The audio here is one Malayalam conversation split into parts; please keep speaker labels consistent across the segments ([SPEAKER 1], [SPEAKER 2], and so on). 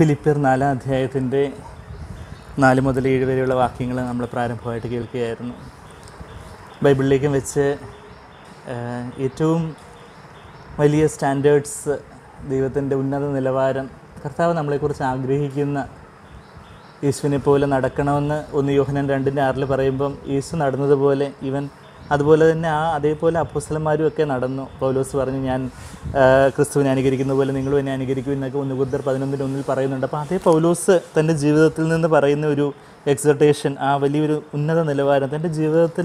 [SPEAKER 1] ഫിലിപ്പിയർ നാലാം അധ്യായത്തിൻ്റെ നാല് മുതൽ ഏഴ് വരെയുള്ള വാക്യങ്ങൾ നമ്മൾ പ്രാരംഭമായിട്ട് കേൾക്കുകയായിരുന്നു ബൈബിളിലേക്കും വെച്ച് ആ, ഏറ്റവും വലിയ സ്റ്റാൻഡേർഡ്സ് ദൈവത്തിൻ്റെ ഉന്നത നിലവാരം കർത്താവ് നമ്മളെക്കുറിച്ച് ആഗ്രഹിക്കുന്ന യേശുവിനെ പോലെ നടക്കണമെന്ന് ഒന്ന് യോഹനൻ രണ്ടിൻ്റെ ആറിൽ പറയുമ്പം യേശു നടന്നതുപോലെ ഇവൻ അതുപോലെ തന്നെ ആ അതേപോലെ അപ്പോസ്തലന്മാരും ഒക്കെ നടന്നു പൗലോസ് പറഞ്ഞു ഞാൻ ആ, ക്രിസ്തുവിനെ അനുകരിക്കുന്ന പോലെ നിങ്ങളും എന്നെ അനുകരിക്കും എന്നൊക്കെ ഒന്ന് കുർദർ പതിനൊന്നിൻ്റെ ഒന്നിൽ പറയുന്നുണ്ട് അപ്പോൾ അതേ പൗലോസ് തൻ്റെ ജീവിതത്തിൽ നിന്ന് പറയുന്ന ഒരു എക്സർട്ടേഷൻ ആ വലിയൊരു ഉന്നത നിലവാരം തൻ്റെ ജീവിതത്തിൽ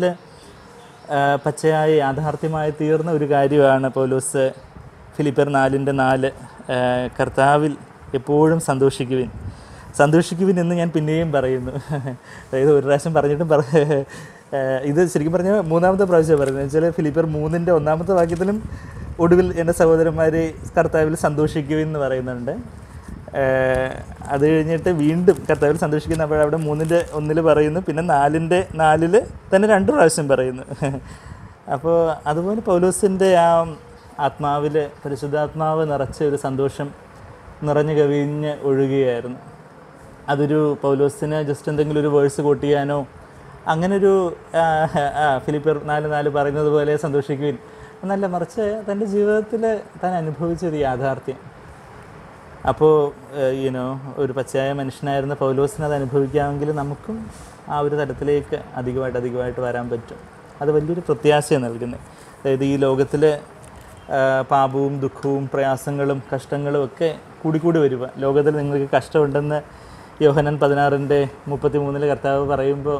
[SPEAKER 1] ആ, പച്ചയായ യാഥാർത്ഥ്യമായി തീർന്ന ഒരു കാര്യമാണ് പൗലോസ് ഫിലിപ്പർ നാലിൻ്റെ നാല് ആ, കർത്താവിൽ എപ്പോഴും സന്തോഷിക്കുവിൻ സന്തോഷിക്കുവിൻ എന്ന് ഞാൻ പിന്നെയും പറയുന്നു അതായത് ഒരു പ്രാവശ്യം പറഞ്ഞിട്ടും പറ ആ, ഇത് ശരിക്കും പറഞ്ഞാൽ മൂന്നാമത്തെ പ്രാവശ്യം പറയുന്നത് വെച്ചാൽ ഫിലിപ്പർ മൂന്നിൻ്റെ ഒന്നാമത്തെ വാക്യത്തിലും ഒടുവിൽ എൻ്റെ സഹോദരന്മാരെ കർത്താവിൽ സന്തോഷിക്കുവിൻ എന്ന് പറയുന്നുണ്ട് ഏഹ് അത് കഴിഞ്ഞിട്ട് വീണ്ടും കർത്താവിൽ സന്തോഷിക്കുന്ന അപ്പോൾ അവിടെ മൂന്നിൻ്റെ ഒന്നിൽ പറയുന്നു പിന്നെ നാലിൻ്റെ നാലിൽ തന്നെ രണ്ട് പ്രാവശ്യം പറയുന്നു അപ്പോൾ അതുപോലെ പൗലോസിൻ്റെ ആ ആത്മാവിൽ പരിശുദ്ധാത്മാവ് നിറച്ച ഒരു സന്തോഷം നിറഞ്ഞു കവിഞ്ഞ് ഒഴുകുകയായിരുന്നു അതൊരു പൗലോസിന് ജസ്റ്റ് എന്തെങ്കിലും ഒരു വേഴ്സ് കോട്ട് ചെയ്യാനോ അങ്ങനൊരു ആ, ആ, ഫിലിപ്പർ നാല് നാല് പറയുന്നത് പോലെ സന്തോഷിക്കുവിൻ എന്നല്ല മറിച്ച് തൻ്റെ ജീവിതത്തിൽ താൻ അനുഭവിച്ചൊരു യാഥാർത്ഥ്യം അപ്പോൾ യുനോ ഒരു പച്ചയായ മനുഷ്യനായിരുന്ന പൗലോസിന് അത് അനുഭവിക്കാമെങ്കിൽ നമുക്കും ആ ഒരു തലത്തിലേക്ക് അധികമായിട്ട് അധികമായിട്ട് വരാൻ പറ്റും അത് വലിയൊരു പ്രത്യാശയാണ് നൽകുന്നത് അതായത് ഈ ലോകത്തിൽ പാപവും ദുഃഖവും പ്രയാസങ്ങളും കഷ്ടങ്ങളും ഒക്കെ കൂടിക്കൂടി വരിക ലോകത്തിൽ നിങ്ങൾക്ക് കഷ്ടമുണ്ടെന്ന് യോഹനൻ പതിനാറിൻ്റെ മുപ്പത്തി മൂന്നിൽ കർത്താവ് പറയുമ്പോൾ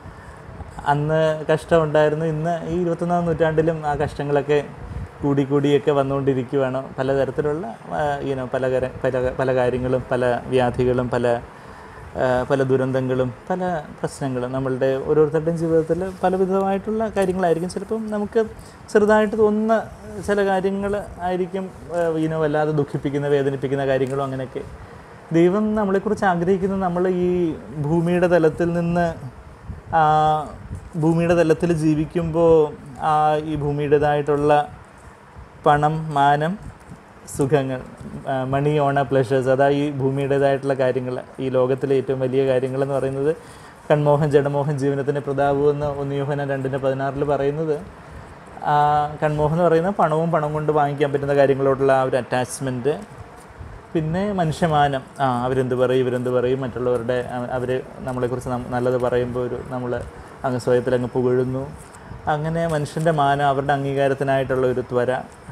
[SPEAKER 1] അന്ന് കഷ്ടമുണ്ടായിരുന്നു ഇന്ന് ഈ ഇരുപത്തൊന്നാം നൂറ്റാണ്ടിലും ആ കഷ്ടങ്ങളൊക്കെ കൂടി കൂടിയൊക്കെ വന്നുകൊണ്ടിരിക്കുകയാണ് പലതരത്തിലുള്ള യുനോ പല കര- പല പല കാര്യങ്ങളും പല വ്യാധികളും പല ആ, പല ദുരന്തങ്ങളും പല പ്രശ്നങ്ങളും നമ്മളുടെ ഓരോരുത്തരുടെയും ജീവിതത്തിൽ പലവിധമായിട്ടുള്ള കാര്യങ്ങളായിരിക്കും ചിലപ്പം നമുക്ക് ചെറുതായിട്ട് തോന്നുന്ന ചില കാര്യങ്ങൾ ആയിരിക്കും യുനോ വല്ലാതെ ദുഃഖിപ്പിക്കുന്ന വേദനിപ്പിക്കുന്ന കാര്യങ്ങളും അങ്ങനെയൊക്കെ ദൈവം നമ്മളെക്കുറിച്ച് ആഗ്രഹിക്കുന്നത് നമ്മൾ ഈ ഭൂമിയുടെ തലത്തിൽ നിന്ന് ആ ഭൂമിയുടെ തലത്തിൽ ജീവിക്കുമ്പോൾ ആ ഈ ഭൂമിയുടേതായിട്ടുള്ള പണം മാനം സുഖങ്ങൾ മണി ഓണ പ്ലഷേഴ്സ് അതാ ഈ ഭൂമിയുടേതായിട്ടുള്ള കാര്യങ്ങൾ ഈ ലോകത്തിലെ ഏറ്റവും വലിയ കാര്യങ്ങൾ എന്ന് പറയുന്നത് കൺമോഹൻ ജഡമോഹൻ ജീവനത്തിൻ്റെ പ്രതാപം എന്ന് ഒന്നിയോഹന രണ്ടിൻ്റെ പതിനാറിൽ പറയുന്നത് ആ കൺമോഹൻ എന്ന് പറയുന്നത് പണവും പണം കൊണ്ട് വാങ്ങിക്കാൻ പറ്റുന്ന കാര്യങ്ങളോടുള്ള ആ ഒരു അറ്റാച്ച്മെൻറ്റ് പിന്നെ മനുഷ്യമാനം ആ അവരെന്ത് പറയും ഇവരെന്ത് പറയും മറ്റുള്ളവരുടെ അവർ നമ്മളെക്കുറിച്ച് നം- നല്ലത് പറയുമ്പോൾ ഒരു നമ്മൾ അങ്ങ് സ്വയത്തിൽ അങ്ങ് പുകഴുന്നു അങ്ങനെ മനുഷ്യൻ്റെ മാനം അവരുടെ അംഗീകാരത്തിനായിട്ടുള്ള ഒരു ത്വര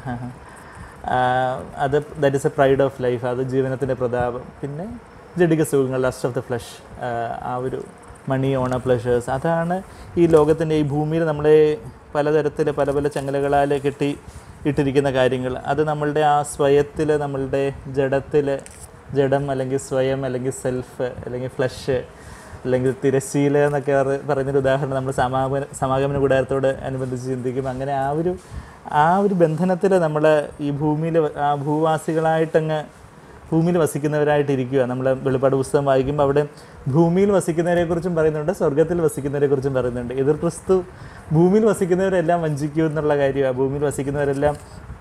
[SPEAKER 1] ആ, അത് that is a pride of life അത് ജീവനത്തിൻ്റെ പ്രതാപം പിന്നെ ജഡിക സുഖങ്ങൾ ലസ്റ്റ് ഓഫ് ദ ഫ്ലഷ് ആ ഒരു മണി ഓണ പ്ലഷേഴ്സ് അതാണ് ഈ ലോകത്തിൻ്റെ ഈ ഭൂമിയിൽ നമ്മളെ പലതരത്തിൽ പല പല ചങ്ങലകളാൽ കെട്ടി ഇട്ടിരിക്കുന്ന കാര്യങ്ങൾ അത് നമ്മളുടെ ആ സ്വയത്തിൽ നമ്മളുടെ ജഡത്തിൽ ജഡം അല്ലെങ്കിൽ സ്വയം അല്ലെങ്കിൽ സെൽഫ് അല്ലെങ്കിൽ ഫ്ലഷ് അല്ലെങ്കിൽ തിരശ്ശീല എന്നൊക്കെ പറ- പറയുന്നൊരു ഉദാഹരണം നമ്മൾ സമാഗമന സമാഗമന കൂടാരത്തോട് അനുബന്ധിച്ച് ചിന്തിക്കും അങ്ങനെ ആ ഒരു ആ ഒരു ബന്ധനത്തിൽ നമ്മൾ ഈ ഭൂമിയിൽ ആ ഭൂവാസികളായിട്ടങ്ങ് ഭൂമിയിൽ വസിക്കുന്നവരായിട്ട് ഇരിക്കുക നമ്മൾ വെളിപ്പാട് പുസ്തകം വായിക്കുമ്പോൾ അവിടെ ഭൂമിയിൽ വസിക്കുന്നവരെക്കുറിച്ചും പറയുന്നുണ്ട് സ്വർഗത്തിൽ വസിക്കുന്നവരെക്കുറിച്ചും പറയുന്നുണ്ട് എതിർ ക്രിസ്തു ഭൂമിയിൽ വസിക്കുന്നവരെല്ലാം വഞ്ചിക്കൂ എന്നുള്ള കാര്യമാണ് ഭൂമിയിൽ വസിക്കുന്നവരെല്ലാം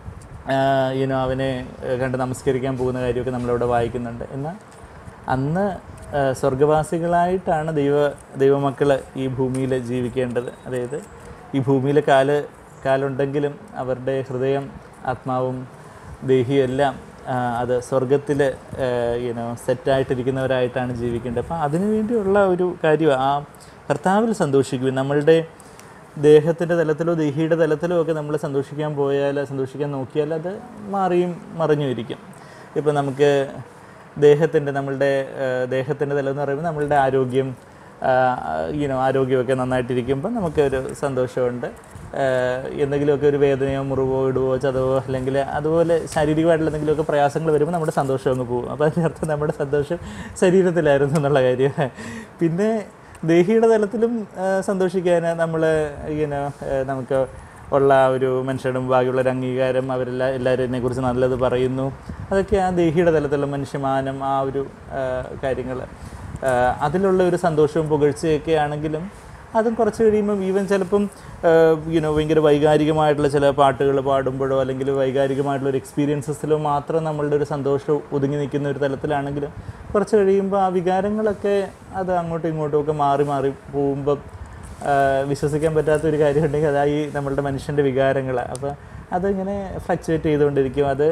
[SPEAKER 1] യുനോ അവനെ ഏഹ്, കണ്ട് നമസ്കരിക്കാൻ പോകുന്ന കാര്യമൊക്കെ നമ്മളവിടെ വായിക്കുന്നുണ്ട് എന്നാൽ അന്ന് ഏഹ്, സ്വർഗവാസികളായിട്ടാണ് ദൈവ ദൈവമക്കൾ ഈ ഭൂമിയിൽ ജീവിക്കേണ്ടത് അതായത് ഈ ഭൂമിയിൽ കാല് കാലുണ്ടെങ്കിലും അവരുടെ ഹൃദയം ആത്മാവും ദേഹിയും എല്ലാം ആ, അത് സ്വർഗത്തിൽ യുനോ സെറ്റായിട്ടിരിക്കുന്നവരായിട്ടാണ് ജീവിക്കേണ്ടത് അപ്പോൾ അതിനു വേണ്ടിയുള്ള ഒരു കാര്യം ആ കർത്താവിൽ സന്തോഷിക്കും നമ്മളുടെ ദേഹത്തിൻ്റെ തലത്തിലോ ദേഹിയുടെ തലത്തിലോ ഒക്കെ നമ്മൾ സന്തോഷിക്കാൻ പോയാൽ സന്തോഷിക്കാൻ നോക്കിയാൽ അത് മാറിയും മറിഞ്ഞും ഇരിക്കും ഇപ്പോൾ നമുക്ക് ദേഹത്തിൻ്റെ നമ്മളുടെ ദേഹത്തിൻ്റെ തലം എന്ന് പറയുമ്പോൾ നമ്മളുടെ ആരോഗ്യം യുനോ ആരോഗ്യമൊക്കെ നന്നായിട്ടിരിക്കുമ്പോൾ നമുക്കൊരു സന്തോഷമുണ്ട് ആഹ് എന്തെങ്കിലുമൊക്കെ ഒരു വേദനയോ മുറിവോ ഇടുവോ ചതവോ അല്ലെങ്കിൽ അതുപോലെ ശാരീരികമായിട്ടുള്ള എന്തെങ്കിലുമൊക്കെ പ്രയാസങ്ങൾ വരുമ്പോൾ നമ്മുടെ സന്തോഷം അങ്ങ് പോകും അപ്പോൾ അതിനർത്ഥം നമ്മുടെ സന്തോഷം ശരീരത്തിലായിരുന്നു എന്നുള്ള കാര്യം പിന്നെ ദേഹിയുടെ തലത്തിലും ആഹ് സന്തോഷിക്കാൻ നമ്മൾ ഇങ്ങനെ ആഹ് നമുക്ക് ഉള്ള ആ ഒരു മനുഷ്യരുടെ മുമ്പാകെയുള്ള ഒരു അംഗീകാരം അവരെല്ലാം എല്ലാവരും എന്നെക്കുറിച്ച് നല്ലത് പറയുന്നു അതൊക്കെ ആ ദേഹിയുടെ തലത്തിലുള്ള മനുഷ്യമാനം ആ ഒരു കാര്യങ്ങൾ അതിലുള്ള ഒരു സന്തോഷവും പുകഴ്ചയൊക്കെ ആണെങ്കിലും അതും കുറച്ച് കഴിയുമ്പം ഈവൻ ചിലപ്പം യുനോ ഭയങ്കര വൈകാരികമായിട്ടുള്ള ചില പാട്ടുകൾ പാടുമ്പോഴോ അല്ലെങ്കിൽ വൈകാരികമായിട്ടുള്ള ഒരു എക്സ്പീരിയൻസസിലോ മാത്രം നമ്മളുടെ ഒരു സന്തോഷം ഒതുങ്ങി നിൽക്കുന്ന ഒരു തലത്തിലാണെങ്കിലും കുറച്ച് കഴിയുമ്പോൾ ആ വികാരങ്ങളൊക്കെ അത് അങ്ങോട്ടും ഇങ്ങോട്ടും ഒക്കെ മാറി മാറി പോകുമ്പം ആ, വിശ്വസിക്കാൻ പറ്റാത്ത ഒരു കാര്യം ഉണ്ടെങ്കിൽ അതായി നമ്മളുടെ മനുഷ്യൻ്റെ വികാരങ്ങൾ അപ്പോൾ അതിങ്ങനെ ഫ്ലക്ച്വേറ്റ് ചെയ്തുകൊണ്ടിരിക്കും അത്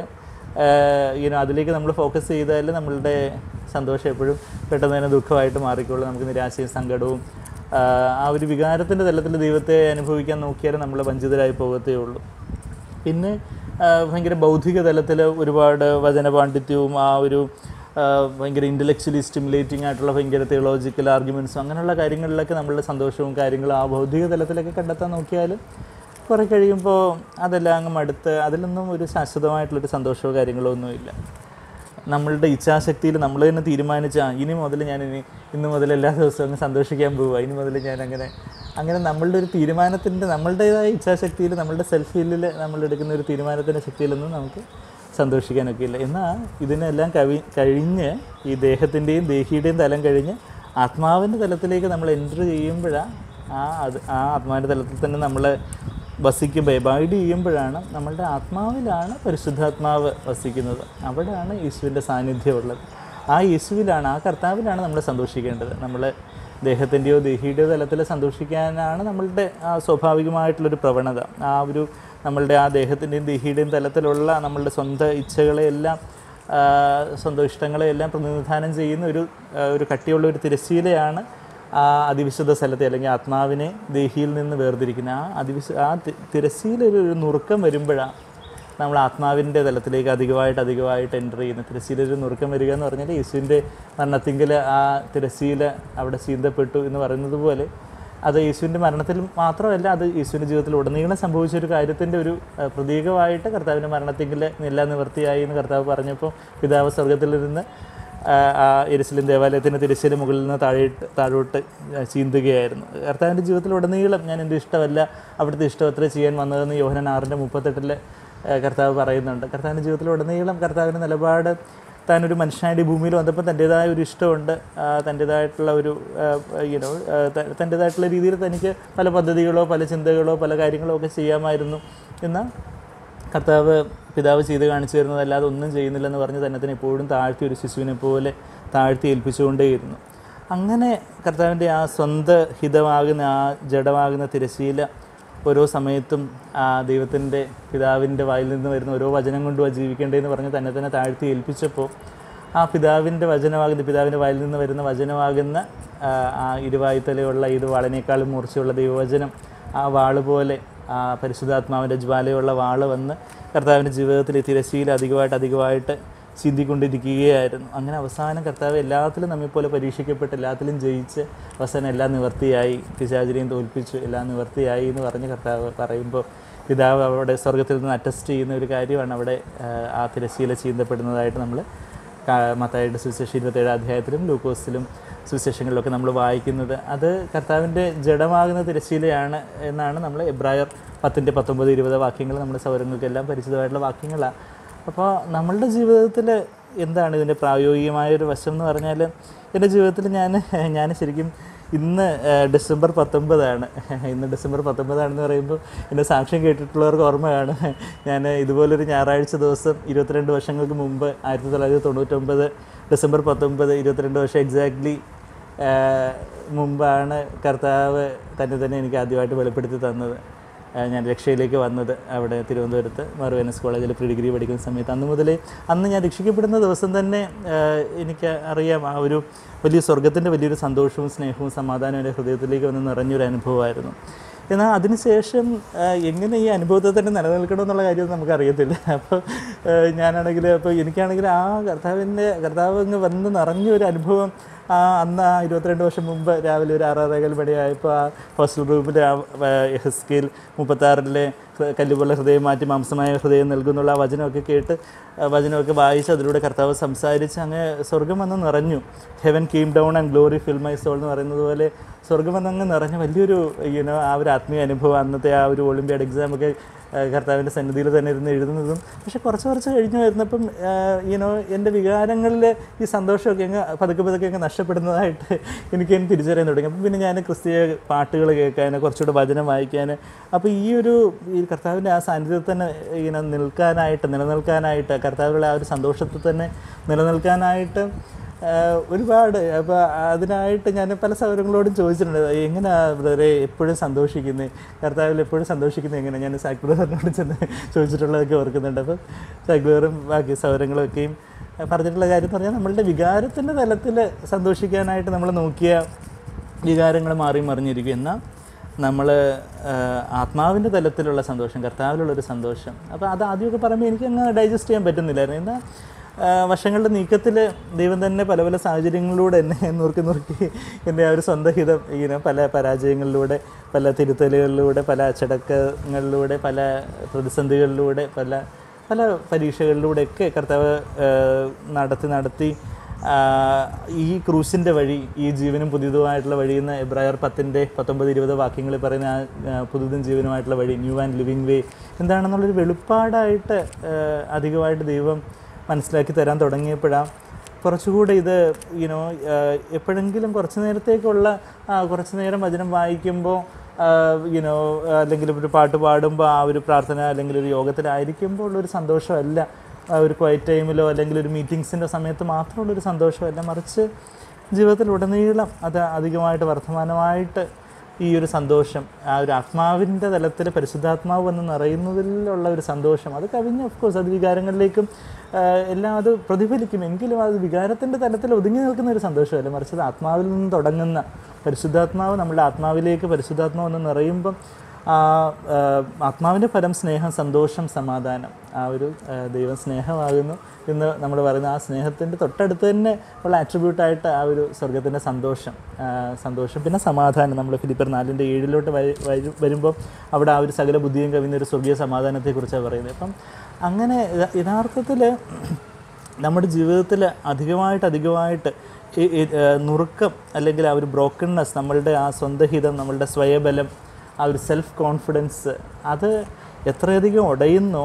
[SPEAKER 1] ഇനോ അതിലേക്ക് നമ്മൾ ഫോക്കസ് ചെയ്താൽ നമ്മളുടെ സന്തോഷം എപ്പോഴും പെട്ടെന്ന് തന്നെ ദുഃഖമായിട്ട് മാറിക്കോളും നമുക്ക് നിരാശയും സങ്കടവും ആ, ആ ഒരു വികാരത്തിൻ്റെ തലത്തിൽ ദൈവത്തെ അനുഭവിക്കാൻ നോക്കിയാൽ നമ്മൾ വഞ്ചിതരായി പോകത്തേ ഉള്ളൂ പിന്നെ ആ, ഭയങ്കര ബൗദ്ധിക തലത്തിൽ ഒരുപാട് വചന പാണ്ഡിത്യവും ആ ഒരു ആ, ഭയങ്കര ഇൻ്റലക്ച്വലി സ്റ്റിമുലേറ്റിംഗ് ആയിട്ടുള്ള ഭയങ്കര തിയോളജിക്കൽ ആർഗ്യുമെൻറ്റ്സും അങ്ങനെയുള്ള കാര്യങ്ങളിലൊക്കെ നമ്മളുടെ സന്തോഷവും കാര്യങ്ങളും ആ ബൗദ്ധിക തലത്തിലൊക്കെ കണ്ടെത്താൻ നോക്കിയാൽ കുറേ കഴിയുമ്പോൾ അതെല്ലാം അങ്ങ് മടുത്ത് അതിലൊന്നും ഒരു ശാശ്വതമായിട്ടുള്ളൊരു സന്തോഷമോ കാര്യങ്ങളോ ഒന്നുമില്ല നമ്മളുടെ ഇച്ഛാശക്തിയിൽ നമ്മൾ തന്നെ തീരുമാനിച്ച "ആ, ഇനി മുതൽ ഞാൻ ഇനി ഇന്ന് മുതൽ എല്ലാ ദിവസവും അങ്ങ് സന്തോഷിക്കാൻ പോവുക ഇനി മുതൽ ഞാൻ അങ്ങനെ അങ്ങനെ നമ്മളുടെ ഒരു തീരുമാനത്തിൻ്റെ നമ്മളുടേതായ ഇച്ഛാശക്തിയിൽ നമ്മളുടെ സെൽഫ് ഫീലിൽ നമ്മൾ എടുക്കുന്ന ഒരു തീരുമാനത്തിൻ്റെ ശക്തിയിലൊന്നും നമുക്ക് സന്തോഷിക്കാനൊക്കെ ഇല്ല എന്നാൽ ഇതിനെല്ലാം കവി കഴിഞ്ഞ് ഈ ദേഹത്തിൻ്റെയും ദേഹിയുടെയും തലം കഴിഞ്ഞ് ആത്മാവിൻ്റെ തലത്തിലേക്ക് നമ്മൾ എൻ്റർ ചെയ്യുമ്പോഴാണ് ആ അത് ആ ആത്മാവിൻ്റെ തലത്തിൽ തന്നെ നമ്മൾ വസിക്കുമ്പോൾ എബൈഡ് ചെയ്യുമ്പോഴാണ് നമ്മളുടെ ആത്മാവിലാണ് പരിശുദ്ധാത്മാവ് വസിക്കുന്നത് അവിടെയാണ് യേശുവിൻ്റെ സാന്നിധ്യമുള്ളത് ആ യേശുവിലാണ് ആ കർത്താവിലാണ് നമ്മൾ സന്തോഷിക്കേണ്ടത് നമ്മൾ ദേഹത്തിൻ്റെയോ ദേഹിയുടെയോ തലത്തിൽ സന്തോഷിക്കാനാണ് നമ്മളുടെ ആ സ്വാഭാവികമായിട്ടുള്ളൊരു പ്രവണത ആ ഒരു നമ്മളുടെ ആ ദേഹത്തിൻ്റെയും ദേഹിയുടെയും തലത്തിലുള്ള നമ്മളുടെ സ്വന്തം ഇച്ഛകളെയെല്ലാം ആ, സ്വന്തം ഇഷ്ടങ്ങളെയെല്ലാം പ്രതിനിധാനം ചെയ്യുന്ന ഒരു ആ, ഒരു കട്ടിയുള്ള ഒരു തിരശ്ശീലയാണ് ആ അതിവിശുദ്ധ സ്ഥലത്തെ അല്ലെങ്കിൽ ആത്മാവിനെ ദേഹിയിൽ നിന്ന് വേർതിരിക്കുന്ന ആ അതിവിശു ആ തി- തിരശ്ശീലയിൽ ഒരു നുറുക്കം വരുമ്പോഴാണ് നമ്മൾ ആത്മാവിൻ്റെ തലത്തിലേക്ക് അധികമായിട്ട് അധികമായിട്ട് എൻ്റർ ചെയ്യുന്നത് തിരശ്ശീല ഒരു നുറുക്കം വരിക എന്ന് പറഞ്ഞാൽ യേശുവിൻ്റെ മരണത്തിങ്കിൽ ആ തിരശ്ശീല അവിടെ ചീന്തപ്പെട്ടു എന്ന് പറയുന്നത് പോലെ അത് യേശുവിൻ്റെ മരണത്തിൽ മാത്രമല്ല അത് യേശുവിൻ്റെ ജീവിതത്തിൽ ഉടനീളം സംഭവിച്ച ഒരു കാര്യത്തിൻ്റെ ഒരു ആ, പ്രതീകമായിട്ട് കർത്താവിൻ്റെ മരണത്തിങ്കിൽ എല്ലാം നിവൃത്തിയായി എന്ന് കർത്താവ് പറഞ്ഞപ്പോൾ പിതാവ് സ്വർഗത്തിലിരുന്ന് ആ, ആ എരുസലേം ദേവാലയത്തിൻ്റെ തിരശ്ശീല മുകളിൽ നിന്ന് താഴോട്ട് താഴോട്ട് ചീന്തുകയായിരുന്നു കർത്താവിൻ്റെ ജീവിതത്തിൽ ഉടനീളം ഞാൻ എൻ്റെ ഇഷ്ടമല്ല അവിടുത്തെ ഇഷ്ടം എത്ര ചെയ്യാൻ വന്നതെന്ന് യോഹനൻ ആറിൻ്റെ മുപ്പത്തെട്ടിൽ കർത്താവ് പറയുന്നുണ്ട് കർത്താവിൻ്റെ ജീവിതത്തിൽ ഉടനീളം കർത്താവിൻ്റെ നിലപാട് താനൊരു മനുഷ്യനായിട്ട് ഈ ഭൂമിയിൽ വന്നപ്പോൾ തൻ്റേതായ ഒരു ഇഷ്ടമുണ്ട് ആ, തൻ്റേതായിട്ടുള്ള ഒരു യുനോ തൻ്റേതായിട്ടുള്ള രീതിയിൽ തനിക്ക് പല പദ്ധതികളോ പല ചിന്തകളോ പല കാര്യങ്ങളോ ഒക്കെ ചെയ്യാമായിരുന്നു എന്നാൽ കർത്താവ് പിതാവ് ചെയ്ത് കാണിച്ചു തരുന്നതല്ലാതെ ഒന്നും ചെയ്യുന്നില്ലെന്ന് പറഞ്ഞ് തന്നെ തന്നെ എപ്പോഴും താഴ്ത്തി ഒരു ശിശുവിനെ പോലെ താഴ്ത്തി ഏൽപ്പിച്ചുകൊണ്ടേയിരുന്നു അങ്ങനെ കർത്താവിൻ്റെ ആ സ്വന്ത ഹിതമാകുന്ന ആ ജഡമാകുന്ന തിരശീല ഓരോ സമയത്തും ആ ദൈവത്തിൻ്റെ പിതാവിൻ്റെ വായിൽ നിന്ന് വരുന്ന ഓരോ വചനം കൊണ്ടും ജീവിക്കേണ്ടതെന്ന് പറഞ്ഞ് തന്നെ തന്നെ താഴ്ത്തി ഏൽപ്പിച്ചപ്പോൾ ആ പിതാവിൻ്റെ വചനമാകുന്ന പിതാവിൻ്റെ വായിൽ നിന്ന് വരുന്ന വചനമാകുന്ന ആ, ആ ഇരുവായുത്തലയുള്ള ഇത് വാളിനേക്കാളും മൂർച്ചയുള്ള ദൈവവചനം ആ വാള് പോലെ ആ പരിശുദ്ധാത്മാവിൻ്റെ ജ്വാലയുള്ള വാള് വന്ന് കർത്താവിൻ്റെ ജീവിതത്തിൽ ഈ തിരശ്ശീല അധികമായിട്ട് അധികമായിട്ട് ചിന്തിക്കൊണ്ടിരിക്കുകയായിരുന്നു അങ്ങനെ അവസാനം കർത്താവ് എല്ലാത്തിലും നമ്മെപ്പോലെ പരീക്ഷിക്കപ്പെട്ട് എല്ലാത്തിലും ജയിച്ച് അവസാനം എല്ലാം നിവർത്തിയായി പിശാചിനെയും തോൽപ്പിച്ചു എല്ലാം നിവർത്തിയായി എന്ന് പറഞ്ഞ് കർത്താവ് പറയുമ്പോൾ പിതാവ് അവിടെ സ്വർഗത്തിൽ നിന്ന് അറ്റസ്റ്റ് ചെയ്യുന്ന ഒരു കാര്യമാണ് അവിടെ ആ, ആ തിരശ്ശീല ചീന്തപ്പെടുന്നതായിട്ട് നമ്മൾ മത്തായിട്ട് സുവിശേഷം ഇരുപത്തേഴ് അധ്യായത്തിലും ലൂക്കോസിലും സുവിശേഷങ്ങളിലൊക്കെ നമ്മൾ വായിക്കുന്നത് അത് കർത്താവിൻ്റെ ജഡമാകുന്ന തിരശ്ശീലയാണ് എന്നാണ് നമ്മൾ എബ്രായർ പത്തിൻ്റെ പത്തൊമ്പത് ഇരുപത് വാക്യങ്ങൾ നമ്മുടെ സൗരങ്ങൾക്കെല്ലാം പരിചിതമായിട്ടുള്ള വാക്യങ്ങളാണ് അപ്പോൾ നമ്മളുടെ ജീവിതത്തിൽ എന്താണ് ഇതിൻ്റെ പ്രായോഗികമായൊരു വശം എന്ന് പറഞ്ഞാൽ എൻ്റെ ജീവിതത്തിൽ ഞാൻ ഞാൻ ശരിക്കും ഇന്ന് ആ, ഡിസംബർ പത്തൊമ്പതാണ് ഇന്ന് ഡിസംബർ പത്തൊമ്പതാണെന്ന് പറയുമ്പോൾ എൻ്റെ സാക്ഷ്യം കേട്ടിട്ടുള്ളവർക്ക് ഓർമ്മയാണ് ഞാൻ ഇതുപോലൊരു ഞായറാഴ്ച ദിവസം ഇരുപത്തിരണ്ട് വർഷങ്ങൾക്ക് മുമ്പ് ആയിരത്തി തൊള്ളായിരത്തി തൊണ്ണൂറ്റൊമ്പത് ഡിസംബർ പത്തൊമ്പത് ഇരുപത്തിരണ്ട് വർഷം എക്സാക്ട്ലി മുമ്പാണ് കർത്താവ് തന്നെ തന്നെ എനിക്ക് ആദ്യമായിട്ട് വെളിപ്പെടുത്തി തന്നത് ആ, ഞാൻ രക്ഷയിലേക്ക് വന്നത് അവിടെ തിരുവനന്തപുരത്ത് മറുവേനസ് കോളേജിൽ പ്രീ ഡിഗ്രി പഠിക്കുന്ന സമയത്ത് അന്ന് മുതലേ അന്ന് ഞാൻ രക്ഷിക്കപ്പെടുന്ന ദിവസം തന്നെ ആ, എനിക്ക് അറിയാം ആ ഒരു വലിയ സ്വർഗത്തിൻ്റെ വലിയൊരു സന്തോഷവും സ്നേഹവും സമാധാനവും എൻ്റെ ഹൃദയത്തിലേക്ക് വന്ന് നിറഞ്ഞൊരു അനുഭവമായിരുന്നു എന്നാൽ അതിനുശേഷം ആ, എങ്ങനെ ഈ അനുഭവത്തെ തന്നെ നിലനിൽക്കണമെന്നുള്ള കാര്യം നമുക്കറിയത്തില്ല അപ്പോൾ ഞാനാണെങ്കിൽ അപ്പോൾ എനിക്കാണെങ്കിൽ ആ കർത്താവിൻ്റെ കർത്താവ് അങ്ങ് വന്ന് നിറഞ്ഞൊരു അനുഭവം ആ അന്ന് ആ ഇരുപത്തിരണ്ട് വർഷം മുമ്പ് രാവിലെ ഒരു ആറാറേകാൽ മണിയായപ്പോൾ ആ ഹോസ്റ്റൽ റൂമിൽ ആ ഹെസ്കേൽ മുപ്പത്താറിലെ ഹൃ- കല്ലുപോലെ ഹൃദയം മാറ്റി മാംസമായ ഹൃദയം നൽകുന്നുള്ള ആ വചനമൊക്കെ കേട്ട് ആ വചനമൊക്കെ വായിച്ച് അതിലൂടെ കർത്താവ് സംസാരിച്ച് അങ്ങ് സ്വർഗം വന്ന് നിറഞ്ഞു heaven came down and glory fill my soul എന്ന് പറയുന്നത് പോലെ സ്വർഗം വന്നങ്ങ് നിറഞ്ഞ വലിയൊരു യുനോ ആ ഒരു ആത്മീയ അനുഭവം അന്നത്തെ ആ ഒരു ഒളിമ്പ്യാഡ് എക്സാമൊക്കെ കർത്താവിൻ്റെ സന്നിധിയിൽ തന്നെ ഇരുന്ന് എഴുതുന്നതും പക്ഷെ കുറച്ച് കുറച്ച് കഴിഞ്ഞ് വരുന്നപ്പം യുനോ എൻ്റെ വികാരങ്ങളിൽ ഈ സന്തോഷമൊക്കെ അങ്ങ് പതുക്കെ പതുക്കെ അങ്ങ് നഷ്ടപ്പെടുന്നതായിട്ട് എനിക്ക് തന്നെ തിരിച്ചറിയാൻ തുടങ്ങി അപ്പം പിന്നെ ഞാൻ ക്രിസ്തീയ പാട്ടുകൾ കേൾക്കാൻ കുറച്ചുകൂടെ വചനം വായിക്കാൻ അപ്പോൾ ഈ ഒരു ഈ കർത്താവിൻ്റെ ആ സാന്നിധ്യത്തിൽ തന്നെ ഇങ്ങനെ നിൽക്കാനായിട്ട് നിലനിൽക്കാനായിട്ട് കർത്താവിലുള്ള ആ ഒരു സന്തോഷത്തിൽ തന്നെ നിലനിൽക്കാനായിട്ട് ആഹ് ഒരുപാട് അപ്പോൾ അതിനായിട്ട് ഞാൻ പല സൗകര്യങ്ങളോടും ചോദിച്ചിട്ടുണ്ട് എങ്ങനെയാ ബ്രദറെ എപ്പോഴും സന്തോഷിക്കുന്നത് കർത്താവിൽ എപ്പോഴും സന്തോഷിക്കുന്നത് എങ്ങനെയാണ് ഞാൻ സാക്ബ്രദറിനോട് ചെന്ന് ചോദിച്ചിട്ടുള്ളതൊക്കെ ഓർക്കുന്നുണ്ട് അപ്പോൾ സാക്ബ്രദറും ബാക്കി സൗകര്യങ്ങളൊക്കെയും ആഹ് പറഞ്ഞിട്ടുള്ള കാര്യം എന്ന് പറഞ്ഞാൽ നമ്മളുടെ വികാരത്തിൻ്റെ തലത്തിൽ സന്തോഷിക്കാനായിട്ട് നമ്മൾ നോക്കിയ വികാരങ്ങൾ മാറി മറിഞ്ഞിരിക്കും എന്നാൽ നമ്മൾ ആത്മാവിൻ്റെ തലത്തിലുള്ള സന്തോഷം കർത്താവിലുള്ളൊരു സന്തോഷം അപ്പോൾ അത് ആദ്യമൊക്കെ പറയുമ്പോൾ എനിക്ക് അങ്ങ് ഡൈജസ്റ്റ് ചെയ്യാൻ പറ്റുന്നില്ലായിരുന്നു എന്നാൽ ആ, വർഷങ്ങളുടെ നീക്കത്തിൽ ദൈവം തന്നെ പല പല സാഹചര്യങ്ങളിലൂടെ എന്നെ നുറുക്കി നുറുക്കി എൻ്റെ ആ ഒരു സ്വന്തം ഹിതം ഇങ്ങനെ പല പരാജയങ്ങളിലൂടെ പല തിരുത്തലുകളിലൂടെ പല അച്ചടക്കങ്ങളിലൂടെ പല പ്രതിസന്ധികളിലൂടെ പല പല പരീക്ഷകളിലൂടെയൊക്കെ കർത്താവ് ആ, നടത്തി നടത്തി ആ, ഈ ക്രൂസിൻ്റെ വഴി ഈ ജീവനും പുതിയതുമായിട്ടുള്ള വഴി എന്ന് എബ്രായർ പത്തിൻ്റെ പത്തൊമ്പത് ഇരുപത് വാക്യങ്ങളിൽ പറയുന്ന ആ ആ, പുതുതും ജീവനുമായിട്ടുള്ള വഴി ന്യൂ ആൻഡ് ലിവിങ് വേ എന്താണെന്നുള്ളൊരു വെളിപ്പാടായിട്ട് ആ, അധികമായിട്ട് ദൈവം മനസ്സിലാക്കി തരാൻ തുടങ്ങിയപ്പോഴാണ് കുറച്ചുകൂടെ ഇത് യുനോ എപ്പോഴെങ്കിലും കുറച്ച് നേരത്തേക്കുള്ള ആ, കുറച്ച് നേരം വചനം വായിക്കുമ്പോൾ യുനോ അല്ലെങ്കിൽ ഒരു പാട്ട് പാടുമ്പോൾ ആ ഒരു പ്രാർത്ഥന അല്ലെങ്കിൽ ഒരു യോഗത്തിലായിരിക്കുമ്പോൾ ഉള്ളൊരു സന്തോഷമല്ല ആ ഒരു ക്വയറ്റ് ടൈമിലോ അല്ലെങ്കിൽ ഒരു മീറ്റിങ്സിൻ്റെ സമയത്ത് മാത്രമുള്ളൊരു സന്തോഷമല്ല മറിച്ച് ജീവിതത്തിലുടനീളം അത് അധികമായിട്ട് വർത്തമാനമായിട്ട് ഈ ഒരു സന്തോഷം ആ ഒരു ആത്മാവിൻ്റെ തലത്തിൽ പരിശുദ്ധാത്മാവ് എന്ന് നിറയുന്നതിലുള്ള ഒരു സന്തോഷം അത് കവിഞ്ഞ് ഓഫ് കോഴ്സ് അത് വികാരങ്ങളിലേക്കും ആ, എല്ലാം അത് പ്രതിഫലിക്കും എങ്കിലും അത് വികാരത്തിൻ്റെ തലത്തിൽ ഒതുങ്ങി നിൽക്കുന്ന ഒരു സന്തോഷമല്ല മറിച്ച് അത് ആത്മാവിൽ നിന്ന് തുടങ്ങുന്ന പരിശുദ്ധാത്മാവ് നമ്മുടെ ആത്മാവിലേക്ക് പരിശുദ്ധാത്മാവ് എന്ന് നിറയുമ്പം ആ ആ, ആത്മാവിൻ്റെ ഫലം സ്നേഹം സന്തോഷം സമാധാനം ആ ഒരു ആ, ദൈവം സ്നേഹമാകുന്നു എന്ന് നമ്മൾ പറയുന്ന ആ സ്നേഹത്തിൻ്റെ തൊട്ടടുത്ത് തന്നെ ഉള്ള ആട്രിബ്യൂട്ടായിട്ട് ആ ഒരു സ്വർഗത്തിൻ്റെ സന്തോഷം ആ, സന്തോഷം പിന്നെ സമാധാനം നമ്മൾ ഫിലിപ്പർ നാലിൻ്റെ ഏഴിലോട്ട് വരു- വരു- വരുമ്പോൾ അവിടെ ആ ഒരു സകല ബുദ്ധിയും കവിഞ്ഞ ഒരു സ്വർഗീയ സമാധാനത്തെക്കുറിച്ചാണ് പറയുന്നത് അപ്പം അങ്ങനെ യഥാ- യഥാർത്ഥത്തിൽ നമ്മുടെ ജീവിതത്തിൽ അധികമായിട്ട് അധികമായിട്ട് ഈ ഈ, ആ, നുറുക്കം അല്ലെങ്കിൽ ആ ഒരു ബ്രോക്കൺനെസ് നമ്മളുടെ ആ സ്വന്തം ഹിതം നമ്മളുടെ സ്വയബലം ആ ഒരു സെൽഫ് കോൺഫിഡൻസ് അത് എത്രയധികം ഉടയുന്നോ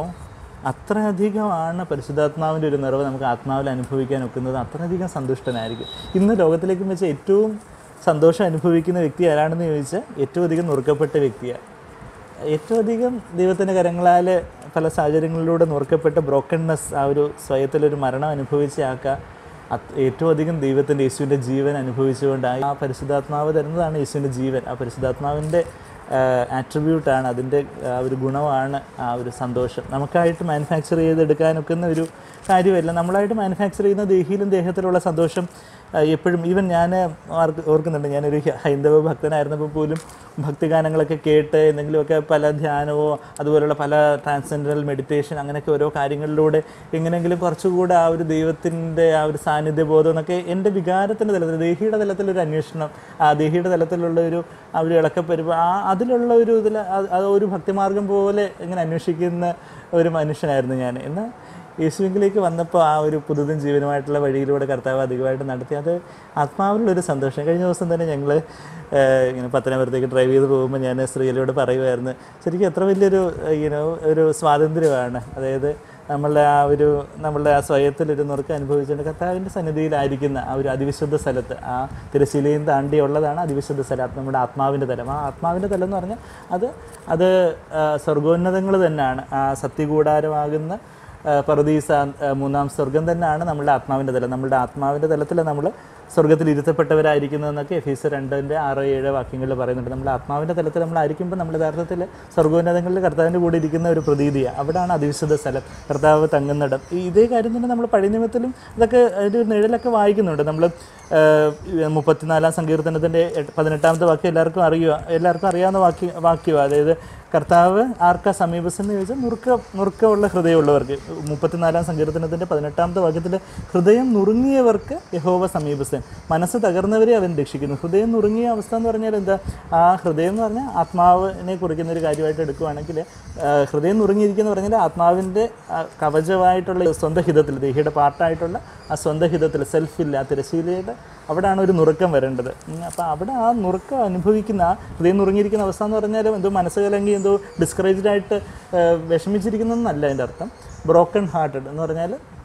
[SPEAKER 1] അത്രയധികമാണ് പരിശുദ്ധാത്മാവിൻ്റെ ഒരു നിറവ് നമുക്ക് ആത്മാവിൽ അനുഭവിക്കാൻ ഒക്കുന്നത് അത്രയധികം സന്തുഷ്ടനായിരിക്കും ഇന്ന് ലോകത്തിലേക്ക് വെച്ച് ഏറ്റവും സന്തോഷം അനുഭവിക്കുന്ന വ്യക്തി ആരാണെന്ന് ചോദിച്ചാൽ ഏറ്റവും അധികം നുറുക്കപ്പെട്ട വ്യക്തിയാണ് ഏറ്റവും അധികം ദൈവത്തിൻ്റെ കരങ്ങളാൽ പല സാഹചര്യങ്ങളിലൂടെ നുറുക്കപ്പെട്ട ബ്രോക്കൺനെസ് ആ ഒരു സ്വയത്തിലൊരു മരണം അനുഭവിച്ച ആക്ക അത് ഏറ്റവും അധികം ദൈവത്തിൻ്റെ യേശുവിൻ്റെ ജീവൻ അനുഭവിച്ചുകൊണ്ട് ആ പരിശുദ്ധാത്മാവ് തരുന്നതാണ് യേശുവിൻ്റെ ജീവൻ ആ പരിശുദ്ധാത്മാവിൻ്റെ ആട്രിബ്യൂട്ടാണ് അതിൻ്റെ ആ ഒരു ഗുണമാണ് ആ ഒരു സന്തോഷം നമുക്കായിട്ട് മാനുഫാക്ചർ ചെയ്തെടുക്കാനൊക്കുന്ന ഒരു കാര്യമല്ല നമ്മളായിട്ട് മാനുഫാക്ചർ ചെയ്യുന്ന ദേഹിയിലും ദേഹത്തിലുള്ള സന്തോഷം ആ, എപ്പോഴും ഈവൻ ഞാൻ ഓർക്കുന്നുണ്ട് ഞാനൊരു ഹ- ഹൈന്ദവ ഭക്തനായിരുന്നപ്പോൾ പോലും ഭക്തിഗാനങ്ങളൊക്കെ കേട്ട് എന്തെങ്കിലുമൊക്കെ പല ധ്യാനമോ അതുപോലുള്ള പല ട്രാൻസെൻഡറൽ മെഡിറ്റേഷൻ അങ്ങനെയൊക്കെ ഓരോ കാര്യങ്ങളിലൂടെ എങ്ങനെയെങ്കിലും കുറച്ചുകൂടെ ആ ഒരു ദൈവത്തിൻ്റെ ആ ഒരു സാന്നിധ്യബോധം എന്നൊക്കെ എൻ്റെ വികാരത്തിൻ്റെ തലത്തിൽ ദേഹിയുടെ തലത്തിലൊരു അന്വേഷണം ആ ദേഹിയുടെ തലത്തിലുള്ള ഒരു ആ ഒരു ഇളക്കപ്പരിവ് ആ അതിലുള്ള ഒരു ഇതിൽ അത് ഒരു ഭക്തിമാർഗം പോലെ ഇങ്ങനെ അന്വേഷിക്കുന്ന ഒരു മനുഷ്യനായിരുന്നു ഞാൻ എന്നാൽ യേശുവിലേക്ക് വന്നപ്പോൾ ആ ഒരു പുതുതും ജീവനുമായിട്ടുള്ള വഴിയിലൂടെ കർത്താവ് അധികമായിട്ട് നടത്തി അത് ആത്മാവിലുള്ളൊരു സന്തോഷം കഴിഞ്ഞ ദിവസം തന്നെ ഞങ്ങൾ ഇങ്ങനെ പത്തനാപുരത്തേക്ക് ഡ്രൈവ് ചെയ്ത് പോകുമ്പോൾ ഞാൻ ശ്രീലയോട് പറയുമായിരുന്നു ശരിക്കും എത്ര വലിയൊരു ഇങ്ങനെ ഒരു സ്വാതന്ത്ര്യമാണ് അതായത് നമ്മളുടെ ആ ഒരു നമ്മളുടെ ആ സ്വയത്തിലൊരു നുറുക്ക് അനുഭവിച്ചുകൊണ്ട് കർത്താവിൻ്റെ സന്നിധിയിലായിരിക്കുന്ന ആ ഒരു അതിവിശുദ്ധ സ്ഥലത്ത് ആ തിരശ്ശീലയും താണ്ടിയുള്ളതാണ് അതിവിശുദ്ധ സ്ഥലം അത് നമ്മുടെ ആത്മാവിൻ്റെ തലം ആ ആത്മാവിൻ്റെ തലം എന്ന് പറഞ്ഞാൽ അത് അത് സ്വർഗോന്നതങ്ങൾ തന്നെയാണ് ആ സത്യകൂടാരമാകുന്ന ആ, പറുദീസ ആ, മൂന്നാം സ്വർഗം തന്നെയാണ് നമ്മളുടെ ആത്മാവിൻ്റെ തലം നമ്മളുടെ ആത്മാവിൻ്റെ തലത്തിൽ നമ്മൾ സ്വർഗത്തിൽ ഇരുത്തപ്പെട്ടവരായിരിക്കുന്നതെന്നൊക്കെ എഫീസ് രണ്ടിൻ്റെ ആറ് ഏഴ് വാക്യങ്ങളിൽ പറയുന്നുണ്ട് നമ്മുടെ ആത്മാവിൻ്റെ തലത്തിൽ നമ്മളായിരിക്കുമ്പോൾ നമ്മൾ യഥാർത്ഥത്തിൽ സ്വർഗോന്നതങ്ങളിൽ കർത്താവിൻ്റെ കൂടെ ഇരിക്കുന്ന ഒരു പ്രതീതിയാണ് അവിടെയാണ് അതിവിശുദ്ധ സ്ഥലം കർത്താവ് തങ്ങുന്നിടം ഈ ഇതേ കാര്യം തന്നെ നമ്മൾ പഴയ നിയമത്തിലും ഇതൊക്കെ ഒരു നിഴലൊക്കെ വായിക്കുന്നുണ്ട് നമ്മൾ മുപ്പത്തിനാലാം സങ്കീർത്തനത്തിൻ്റെ എട്ട്- പതിനെട്ടാമത്തെ വാക്യം എല്ലാവർക്കും അറിയുക എല്ലാവർക്കും അറിയാവുന്ന വാക്യ വാക്യമാണ് അതായത് കർത്താവ് ആർക്കാ സമീപസ്ഥ എന്ന് ചോദിച്ചാൽ നുറുക്ക നുറുക്കമുള്ള ഹൃദയമുള്ളവർക്ക് മുപ്പത്തിനാലാം സങ്കീർത്തനത്തിൻ്റെ പതിനെട്ടാമത്തെ വാക്യത്തിൽ ഹൃദയം നുറുങ്ങിയവർക്ക് യഹോവ സമീപസ്ഥൻ മനസ്സ് തകർന്നവരെ അവൻ രക്ഷിക്കുന്നു ഹൃദയം നുറുങ്ങിയ അവസ്ഥ എന്ന് പറഞ്ഞാൽ എന്താ ആ ഹൃദയം എന്ന് പറഞ്ഞാൽ ആത്മാവിനെ കുറിക്കുന്ന ഒരു കാര്യമായിട്ട് എടുക്കുകയാണെങ്കിൽ ആ, ഹൃദയം നുറുങ്ങിയിരിക്കുന്ന പറഞ്ഞാൽ ആത്മാവിൻ്റെ ആ, കവചമായിട്ടുള്ള സ്വന്തം ഹിതത്തിൽ ദേഹിയുടെ പാർട്ടായിട്ടുള്ള ആ സ്വന്തം ഹിതത്തിൽ സെൽഫില്ല ആ തിരശീലയുടെ അവിടെയാണ് ഒരു നുറുക്കം വരേണ്ടത് അപ്പോൾ അവിടെ ആ നുറുക്കം അനുഭവിക്കുന്ന ആ ഹൃദയം നുറുങ്ങിയിരിക്കുന്ന അവസ്ഥ എന്ന് പറഞ്ഞാൽ എന്തോ മനസ്സ് കലങ്ങി എന്തോ ഡിസ്കറേജ്ഡ് ആയിട്ട് ആ, വിഷമിച്ചിരിക്കുന്നതെന്നല്ല അതിൻ്റെ അർത്ഥം ബ്രോക്കൺ ഹാർട്ടഡ് എന്ന് പറഞ്ഞാൽ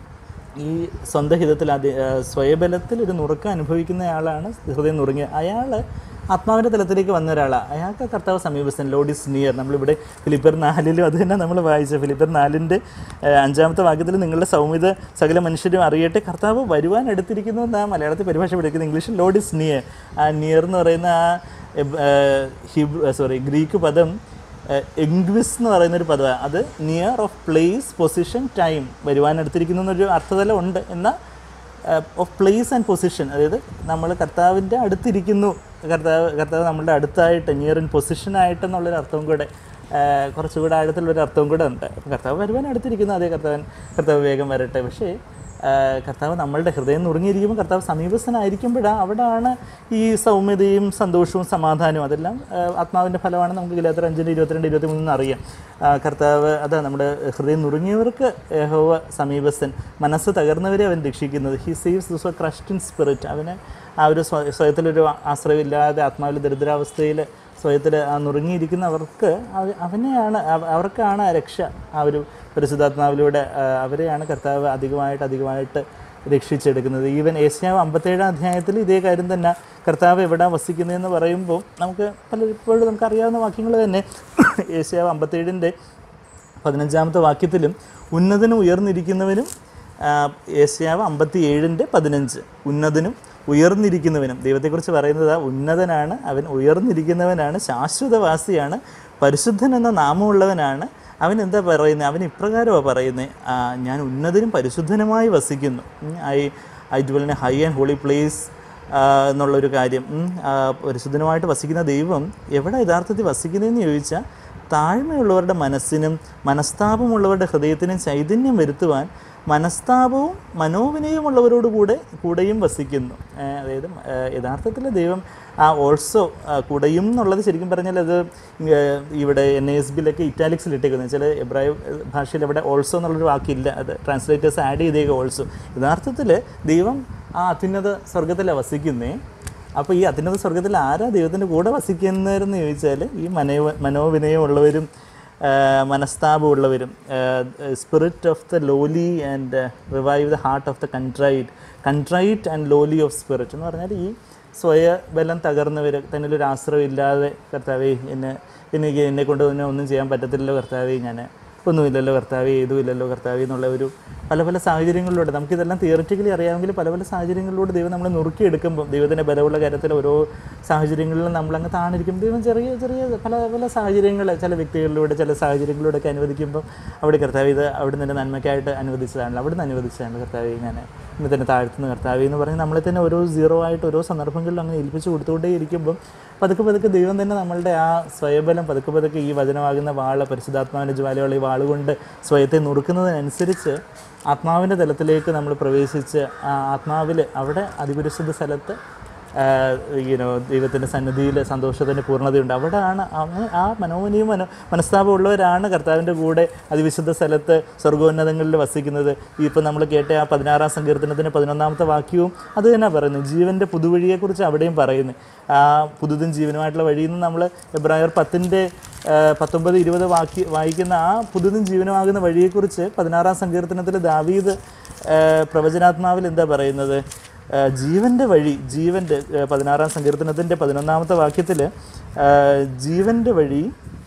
[SPEAKER 1] ഈ സ്വന്തം ഹിതത്തിൽ അതി ആ, സ്വയബലത്തിൽ ഒരു നുറുക്കം അനുഭവിക്കുന്നയാളാണ് ഹൃദയം നുറുങ്ങിയ അയാൾ ആത്മാവിൻ്റെ തലത്തിലേക്ക് വന്ന ഒരാളാണ് അയാൾക്ക് കർത്താവ് സമീപസ്ഥൻ ലോഡ് ഇസ് നിയർ നമ്മളിവിടെ ഫിലിപ്പർ നാലിലും അത് തന്നെ നമ്മൾ വായിച്ച ഫിലിപ്പർ നാലിൻ്റെ അഞ്ചാമത്തെ വാക്യത്തിൽ നിങ്ങളുടെ സൗമ്യത സകല മനുഷ്യരും അറിയട്ടെ കർത്താവ് വരുവാൻ എടുത്തിരിക്കുന്നു എന്നാ മലയാളത്തിൽ പരിഭാഷ പഠിക്കുന്നത് ഇംഗ്ലീഷിൽ ലോഡ് ഇസ് നിയർ ആ നിയർ എന്ന് പറയുന്ന ആ ഹിബ് സോറി ഗ്രീക്ക് പദം എംഗ്വിസ് എന്ന് പറയുന്ന ഒരു പദമാണ് അത് near of place position time വരുവാൻ എടുത്തിരിക്കുന്നു എന്നൊരു അർത്ഥതലം ഉണ്ട് എന്നാൽ ഓഫ് പ്ലേസ് ആൻഡ് പൊസിഷൻ അതായത് നമ്മൾ കർത്താവിൻ്റെ അടുത്തിരിക്കുന്നു കർത്താവ് കർത്താവ് നമ്മളുടെ അടുത്തായിട്ട് നിയർ ഇൻ പൊസിഷൻ ആയിട്ടെന്നുള്ളൊരു അർത്ഥവും കൂടെ ആ, കുറച്ചുകൂടെ ആഴത്തിലുള്ളൊരു അർത്ഥവും കൂടെ ഉണ്ട് അപ്പോൾ കർത്താവ് വരുവാൻ അടുത്തിരിക്കുന്നു അതേ കർത്താവൻ കർത്താവ് വേഗം വരട്ടെ പക്ഷേ ആ, കർത്താവ് നമ്മളുടെ ഹൃദയം നുറുങ്ങിയിരിക്കുമ്പോൾ കർത്താവ് സമീപസ്ഥനായിരിക്കുമ്പോഴാണ് അവിടെയാണ് ഈ സൗമ്യതയും സന്തോഷവും സമാധാനവും അതെല്ലാം ആ, ആത്മാവിൻ്റെ ഫലമാണ് നമുക്ക് ഗലാത്തർ അഞ്ചിൻ്റെ ഇരുപത്തിരണ്ട് ഇരുപത്തി മൂന്നിന് അറിയാം ആ, കർത്താവ് അതാ നമ്മുടെ ഹൃദയം നുറുങ്ങിയവർക്ക് യഹോവ സമീപസ്ഥൻ മനസ്സ് തകർന്നവരെ അവൻ രക്ഷിക്കുന്നത് he saves those crushed in spirit അവന് ആ ഒരു സ്വ സ്വയത്തിലൊരു ആശ്രയമില്ലാതെ ആത്മാവിൽ ദരിദ്രാവസ്ഥയിൽ സ്വയത്തിൽ ആ നുറുങ്ങിയിരിക്കുന്നവർക്ക് അവ- അവനെയാണ് അവ- അവർക്കാണ് ആ രക്ഷ ആ ഒരു പരിശുദ്ധാത്മാവിലൂടെ ആ, അവരെയാണ് കർത്താവ് അധികമായിട്ട് അധികമായിട്ട് രക്ഷിച്ചെടുക്കുന്നത് ഈവൻ ഏഷ്യാവ് അമ്പത്തേഴാം അധ്യായത്തിൽ ഇതേ കാര്യം തന്നെ കർത്താവ് എവിടെ വസിക്കുന്നതെന്ന് പറയുമ്പോൾ നമുക്ക് പലപ്പോഴും നമുക്കറിയാവുന്ന വാക്യങ്ങൾ തന്നെ ഏഷ്യാവ് അമ്പത്തേഴിൻ്റെ പതിനഞ്ചാമത്തെ വാക്യത്തിലും ഉന്നതനും ഉയർന്നിരിക്കുന്നവനും ആ, ഏഷ്യാവ് അമ്പത്തി ഏഴിൻ്റെ പതിനഞ്ച് ഉന്നതനും ഉയർന്നിരിക്കുന്നവനും ദൈവത്തെക്കുറിച്ച് പറയുന്നത് ആ ഉന്നതനാണ് അവൻ ഉയർന്നിരിക്കുന്നവനാണ് ശാശ്വതവാസിയാണ് പരിശുദ്ധൻ എന്ന നാമമുള്ളവനാണ് അവൻ എന്താ പറയുന്നത് അവൻ ഇപ്രകാരമാണ് പറയുന്നത് ആ, ഞാൻ ഉന്നതനും പരിശുദ്ധനുമായി വസിക്കുന്നു I I dwell in a high and holy place എന്നുള്ളൊരു കാര്യം ഉം, ആ, പരിശുദ്ധനുമായിട്ട് വസിക്കുന്ന ദൈവം എവിടെ യഥാർത്ഥത്തിൽ വസിക്കുന്നതെന്ന് ചോദിച്ചാൽ താഴ്മയുള്ളവരുടെ മനസ്സിനും മനസ്താപമുള്ളവരുടെ ഹൃദയത്തിനും ചൈതന്യം വരുത്തുവാൻ മനസ്താപവും മനോവിനയമുള്ളവരോട് കൂടെ കൂടെയും വസിക്കുന്നു ഏ, അതായത് ഏ, യഥാർത്ഥത്തിൽ ദൈവം ആ ഓൾസോ കൂടെയും എന്നുള്ളത് ശരിക്കും പറഞ്ഞാൽ അത് ഏ, ഇവിടെ എൻ എസ് ബിയിലൊക്കെ ഇറ്റാലിക്സിൽ ഇട്ടേക്കുന്നത് വെച്ചാൽ എബ്രായ ഭാഷയിൽ ഇവിടെ ഓൾസോ എന്നുള്ളൊരു വാക്കില്ല അത് ട്രാൻസ്ലേറ്റേഴ്സ് ആഡ് ചെയ്തേക്കുക ഓൾസോ യഥാർത്ഥത്തിൽ ദൈവം ആ അത്യുന്നത സ്വർഗത്തിലാണ് വസിക്കുന്നേ അപ്പോൾ ഈ അത്യുന്നത സ്വർഗത്തിൽ ആരാ ദൈവത്തിൻ്റെ കൂടെ വസിക്കുന്നതെന്ന് ചോദിച്ചാൽ ഈ മനോ മനോവിനയമുള്ളവരും ആ, മനസ്താപമുള്ളവരും spirit of the lowly and revive the heart of the contrite contrite and lowly of spirit എന്ന് പറഞ്ഞാൽ ഈ സ്വയബലം തകർന്നവർ തന്നിലൊരു ആശ്രയം ഇല്ലാതെ കർത്താവേ എന്നെ എനിക്ക് എന്നെ കൊണ്ട് തന്നെ ഒന്നും ചെയ്യാൻ പറ്റത്തില്ലല്ലോ കർത്താവേ ഞാൻ ഒന്നുമില്ലല്ലോ കർത്താവേ ഏതുമില്ലല്ലോ കർത്താവേ എന്നുള്ള ഒരു പല പല സാഹചര്യങ്ങളിലൂടെ നമുക്കിതെല്ലാം തിയറിറ്റിക്കലി അറിയാമെങ്കിൽ പല പല സാഹചര്യങ്ങളിലൂടെ ദൈവം നമ്മളെ നുറുക്കിയെടുക്കുമ്പോൾ ദൈവത്തിൻ്റെ ബലമുള്ള കാര്യത്തിൽ ഓരോ സാഹചര്യങ്ങളിലും നമ്മളങ്ങ് താണിരിക്കും ദൈവം ചെറിയ ചെറിയ പല പല സാഹചര്യങ്ങൾ ചില വ്യക്തികളിലൂടെ ചില സാഹചര്യങ്ങളിലൂടെ ഒക്കെ അനുവദിക്കുമ്പോൾ അവിടെ കർത്താവ് ഇത് അവിടെ നിന്ന് നന്മയ്ക്കായിട്ട് അനുവദിച്ചതാണ് അവിടെ നിന്ന് അനുവദിച്ചതാണ് കർത്താവ് ഞാൻ ഇന്ന് തന്നെ താഴ്ത്തുന്ന കർത്താവ് എന്ന് പറഞ്ഞ് നമ്മളെ തന്നെ ഓരോ സീറോ ആയിട്ട് ഓരോ സന്ദർഭങ്ങളിലും അങ്ങനെ ഏൽപ്പിച്ച് കൊടുത്തുകൊണ്ടേ ഇരിക്കുമ്പം പതുക്കെ പതുക്കെ ദൈവം തന്നെ നമ്മളുടെ ആ സ്വയബലം പതുക്കെ പതുക്കെ ഈ വചനമാകുന്ന വാള് പരിശുദ്ധാത്മാവിൻ്റെ ജ്വാലയുള്ള ഈ വാളുകൊണ്ട് സ്വയത്തെ നുറുക്കുന്നതിനനുസരിച്ച് ആത്മാവിൻ്റെ തലത്തിലേക്ക് നമ്മൾ പ്രവേശിച്ച് ആ ആത്മാവിൽ അവിടെ അതിപരിശുദ്ധ സ്ഥലത്ത് യുനോ ദൈവത്തിൻ്റെ സന്നിധിയിൽ സന്തോഷത്തിൻ്റെ പൂർണ്ണതയുണ്ട് അവിടെയാണ് അങ്ങനെ ആ മനോമനിയും മനോ മനസ്താപമുള്ളവരാണ് കർത്താവിൻ്റെ കൂടെ അതിവിശുദ്ധ സ്ഥലത്ത് സ്വർഗോന്നതങ്ങളിൽ വസിക്കുന്നത് ഇപ്പം നമ്മൾ കേട്ട ആ പതിനാറാം സങ്കീർത്തനത്തിൻ്റെ പതിനൊന്നാമത്തെ വാക്യവും അത് തന്നെ പറയുന്നത് ജീവൻ്റെ പുതുവഴിയെക്കുറിച്ച് അവിടെയും പറയുന്നു ആ പുതുതും ജീവനുമായിട്ടുള്ള വഴിയിൽ നിന്ന് നമ്മൾ എബ്രായർ പത്തിൻ്റെ പത്തൊമ്പത് ഇരുപത് വാക്യ വായിക്കുന്ന ആ പുതുതും ജീവനുമാകുന്ന വഴിയെക്കുറിച്ച് പതിനാറാം സങ്കീർത്തനത്തിൽ ദാവീദ് ആ, പ്രവചനാത്മാവിൽ എന്താ പറയുന്നത് ആ, ജീവൻ്റെ വഴി ജീവൻ്റെ ആ, പതിനാറാം സങ്കീർത്തനത്തിൻ്റെ പതിനൊന്നാമത്തെ വാക്യത്തിൽ ജീവൻ്റെ വഴി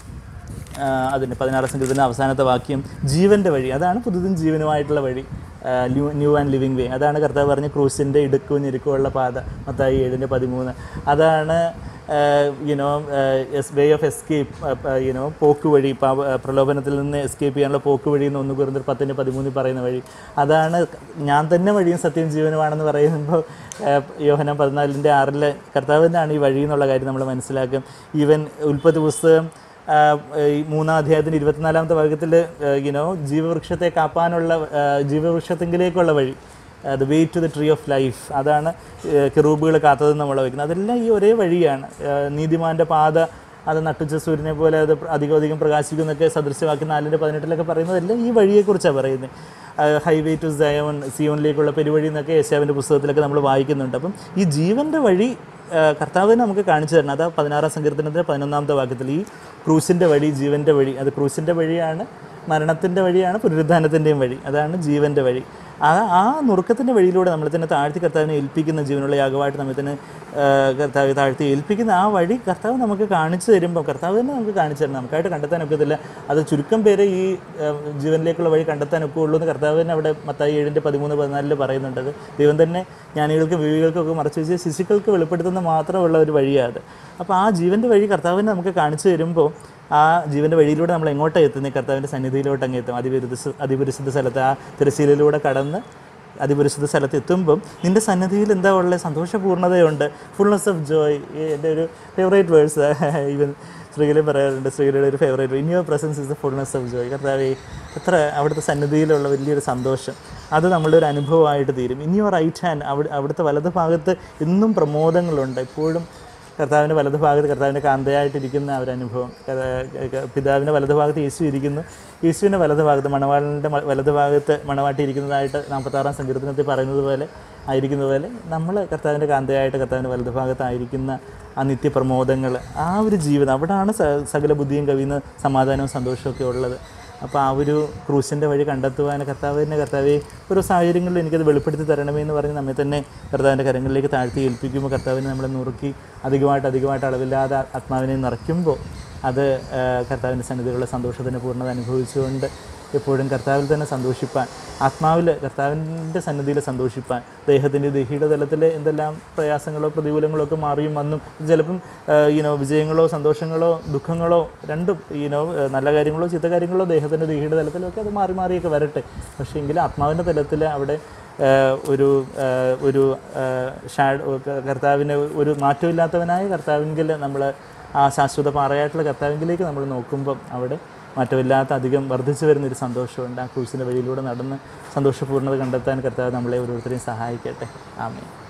[SPEAKER 1] ആ, അതിൻ്റെ പതിനാറാം സങ്കീർത്തന അവസാനത്തെ വാക്യം ജീവൻ്റെ വഴി അതാണ് പുതുതും ജീവനുമായിട്ടുള്ള വഴി new new and living way അതാണ് കർത്താവ് പറഞ്ഞ ക്രൂസിൻ്റെ ഇടുക്കവും ഞെരുക്കമുള്ള പാത മത്തായി ഏഴിൻ്റെ പതിമൂന്ന് അതാണ് you know way of escape you know പോക്ക് വഴി പാപ- ആ, പ്രലോഭനത്തിൽ നിന്ന് എസ്കേപ്പ് ചെയ്യാനുള്ള പോക്ക് വഴി എന്ന് ഒന്ന് കുറിഞ്ഞ് പത്തിൻ്റെ പതിമൂന്നിൽ പറയുന്ന വഴി അതാണ് ഞാൻ തന്നെ വഴിയും സത്യം ജീവനുമാണെന്ന് പറയുമ്പോൾ യോഹനം പതിനാലിൻ്റെ ആറിലെ കർത്താവ് തന്നെയാണ് ഈ വഴി എന്നുള്ള കാര്യം നമ്മൾ മനസ്സിലാക്കും ഈവൻ ഉൽപ്പത്തി പുസ്തകം ആ, ഈ മൂന്നാം അധ്യായത്തിൻ്റെ ഇരുപത്തിനാലാമത്തെ ഭാഗത്തിൽ യുനോ ജീവവൃക്ഷത്തെ കാപ്പാനുള്ള ആ, ജീവവൃക്ഷത്തെങ്കിലേക്കുള്ള വഴി the way to the tree of life അതാണ് കെറൂബുകൾ കാത്തത് നമ്മൾ വയ്ക്കുന്നത് അതെല്ലാം ഈ ഒരേ വഴിയാണ് ആ, നീതിമാൻ്റെ പാത അത് നട്ടുച്ച സൂര്യനെ പോലെ അത് അധികം അധികം പ്രകാശിക്കുന്നൊക്കെ സദൃശ്യവാക്കി നാലിൻ്റെ പതിനെട്ടിലൊക്കെ പറയുന്നതെല്ലാം ഈ വഴിയെക്കുറിച്ചാണ് പറയുന്നത് ഹൈവേ ടു സയോൺ സിയോണിലേക്കുള്ള പെരുവഴി എന്നൊക്കെ യേശാവിൻ്റെ പുസ്തകത്തിലൊക്കെ നമ്മൾ വായിക്കുന്നുണ്ട് അപ്പം ഈ ജീവൻ്റെ വഴി ആ, കർത്താവ് തന്നെ നമുക്ക് കാണിച്ചു തരണം അത് പതിനാറാം സങ്കീർത്തനത്തിൻ്റെ പതിനൊന്നാമത്തെ വാക്യത്തിൽ ഈ ക്രൂസിൻ്റെ വഴി ജീവൻ്റെ വഴി അത് ക്രൂസിൻ്റെ വഴിയാണ് മരണത്തിൻ്റെ വഴിയാണ് പുനരുദ്ധാനത്തിൻ്റെയും വഴി അതാണ് ജീവൻ്റെ വഴി ആ ആ നുറുക്കത്തിൻ്റെ വഴിയിലൂടെ നമ്മൾ തന്നെ താഴ്ത്തി കർത്താവിനെ ഏൽപ്പിക്കുന്ന ജീവനുള്ള യാഗമായിട്ട് നമ്മൾ തന്നെ ആ, കർത്താവ് താഴ്ത്തി ഏൽപ്പിക്കുന്ന ആ വഴി കർത്താവ് നമുക്ക് കാണിച്ചു തരുമ്പോൾ കർത്താവ് തന്നെ നമുക്ക് കാണിച്ചു തരണം നമുക്കായിട്ട് കണ്ടെത്താൻ ഒക്കത്തില്ല അത് ചുരുക്കം പേരെ ഈ ആ, ജീവനിലേക്കുള്ള വഴി കണ്ടെത്താൻ ഒക്കെ ഉള്ളൂ എന്ന് കർത്താവ് തന്നെ അവിടെ മത്തായി ഏഴിൻ്റെ പതിമൂന്ന് പതിനാലിൽ പറയുന്നുണ്ട് അത് ദൈവം തന്നെ ജ്ഞാനികൾക്കും വിവികൾക്കും ഒക്കെ മറച്ചു വെച്ച് ശിശുക്കൾക്ക് വെളിപ്പെടുത്തുന്ന മാത്രമുള്ള ഒരു വഴിയാണ് അത് അപ്പോൾ ആ ജീവൻ്റെ വഴി കർത്താവിനെ നമുക്ക് കാണിച്ചു തരുമ്പോൾ ആ ജീവൻ്റെ വഴിയിലൂടെ നമ്മൾ എങ്ങോട്ടാണ് എത്തുന്നത് കർത്താവിൻ്റെ സന്നിധിയിലോട്ട് അങ്ങ് എത്തും അതിപരിശുദ്ധ അതിപരിശുദ്ധ സ്ഥലത്ത് ആ തിരശ്ശീലയിലൂടെ കടന്ന് അതിപരിശുദ്ധ സ്ഥലത്ത് എത്തുമ്പം നിൻ്റെ സന്നിധിയിൽ എന്താ ഉള്ളത് സന്തോഷപൂർണ്ണതയുണ്ട് ഫുൾനെസ് ഓഫ് ജോയ് എൻ്റെ ഒരു ഫേവറേറ്റ് വേഴ്സ് ഈവൻ സ്ത്രീകളെ പറയാറുണ്ട് സ്ത്രീകളുടെ ഒരു favourite in your presence is the fullness of joy കർത്താവേ എത്ര അവിടുത്തെ സന്നിധിയിലുള്ള വലിയൊരു സന്തോഷം അത് നമ്മളുടെ ഒരു അനുഭവമായിട്ട് തീരും ഇൻ യുവർ റൈറ്റ് ഹാൻഡ് അവിടെ അവിടുത്തെ വലത് ഭാഗത്ത് എന്നും പ്രമോദങ്ങളുണ്ട് എപ്പോഴും കർത്താവിൻ്റെ വലത് ഭാഗത്ത് കർത്താവിൻ്റെ കാന്തയായിട്ടിരിക്കുന്ന ആ ഒരു അനുഭവം ക- ക- പിതാവിൻ്റെ വലത് ഭാഗത്ത് യേശു ഇരിക്കുന്നു യേശുവിൻ്റെ വലത് ഭാഗത്ത് മണവാളിൻ്റെ മ- വലത് ഭാഗത്ത് മണവാട്ടി ഇരിക്കുന്നതായിട്ട് നാൽപ്പത്താറാം സങ്കീർത്തനത്തിൽ പറയുന്നത് പോലെ ആയിരിക്കുന്നത് പോലെ നമ്മൾ കർത്താവിൻ്റെ കാന്തയായിട്ട് കർത്താവിൻ്റെ വലത് ഭാഗത്തായിരിക്കുന്ന ആ നിത്യപ്രമോദങ്ങൾ ആ ഒരു ജീവിതം അവിടെയാണ് സ- സകല ബുദ്ധിയും കവിയുന്ന സമാധാനവും സന്തോഷമൊക്കെ ഉള്ളത് അപ്പോൾ ആ ഒരു ക്രൂശിൻ്റെ വഴി കണ്ടെത്തുവാൻ കർത്താവിൻ്റെ കർത്താവെ ഓരോ സാഹചര്യങ്ങളിലും എനിക്കത് വെളിപ്പെടുത്തി തരണമേ എന്ന് പറഞ്ഞ് നമ്മെ തന്നെ കർത്താവിൻ്റെ കരങ്ങളിലേക്ക് താഴ്ത്തി ഏൽപ്പിക്കുമ്പോൾ കർത്താവിനെ നമ്മളെ നുറുക്കി അധികമായിട്ട് അധികമായിട്ട് അളവില്ലാതെ ആത്മാവിനെ നിറയ്ക്കുമ്പോൾ അത് ആ, കർത്താവിൻ്റെ സന്നിധികളുടെ സന്തോഷത്തിൻ്റെ പൂർണ്ണത അനുഭവിച്ചുകൊണ്ട് എപ്പോഴും കർത്താവിൽ തന്നെ സന്തോഷിപ്പാൻ ആത്മാവിൽ കർത്താവിൻ്റെ സന്നിധിയിൽ സന്തോഷിപ്പാൻ ദേഹത്തിൻ്റെ ദേഹിയുടെ തലത്തിൽ എന്തെല്ലാം പ്രയാസങ്ങളോ പ്രതികൂലങ്ങളോ ഒക്കെ മാറിയും വന്നും ചിലപ്പം ഈനോ വിജയങ്ങളോ സന്തോഷങ്ങളോ ദുഃഖങ്ങളോ രണ്ടും ഈനോ നല്ല കാര്യങ്ങളോ ചീത്ത കാര്യങ്ങളോ ദേഹത്തിൻ്റെ ദേഹിയുടെ തലത്തിലൊക്കെ അത് മാറി മാറിയൊക്കെ വരട്ടെ പക്ഷേ എങ്കിലും ആത്മാവിൻ്റെ തലത്തിൽ അവിടെ ആ, ഒരു ആ, ഒരു ഷാഡ് കർത്താവിനെ ഒരു മാറ്റമില്ലാത്തവനായ കർത്താവിങ്കിൽ നമ്മൾ ആ ശാശ്വത പാറയായിട്ടുള്ള കർത്താവിങ്കിലേക്ക് നമ്മൾ നോക്കുമ്പം അവിടെ മാറ്റമില്ലാത്ത അധികം വർദ്ധിച്ചു വരുന്നൊരു സന്തോഷമുണ്ട് ആ ക്രൂസിൻ്റെ വഴിയിലൂടെ നടന്ന് സന്തോഷപൂർണ്ണത കണ്ടെത്താൻ കർത്താവ് നമ്മളെ ഓരോരുത്തരെയും സഹായിക്കട്ടെ ആമേ